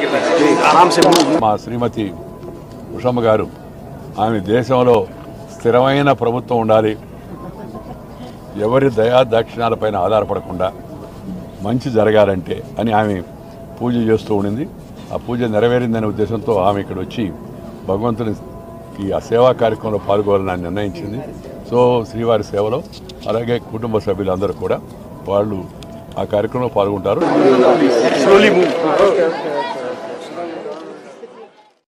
आराम से move. మా శ్రీమతి ఉషమ్మ గారు ఆమె దేశంలో స్థిరమైన ప్రభుత్వం ఉండాలి ఎవరి దయా దాక్షిణాలపైన ఆధారపడకుండా మంచి జరగాలంటే అని ఆమె పూజ చేస్తూ ఉండింది ఆ పూజ నెరవేరిందనే ఉద్దేశంతో ఆమె ఇక్కడ వచ్చి భగవంతుని ఈ ఆ సేవా కార్యక్రమంలో పాల్గొనాలని నిర్ణయించింది సో శ్రీవారి సేవలో అలాగే కుటుంబ సభ్యులందరూ కూడా వాళ్ళు ఆ కార్యక్రమంలో పాల్గొంటారు Slowly move.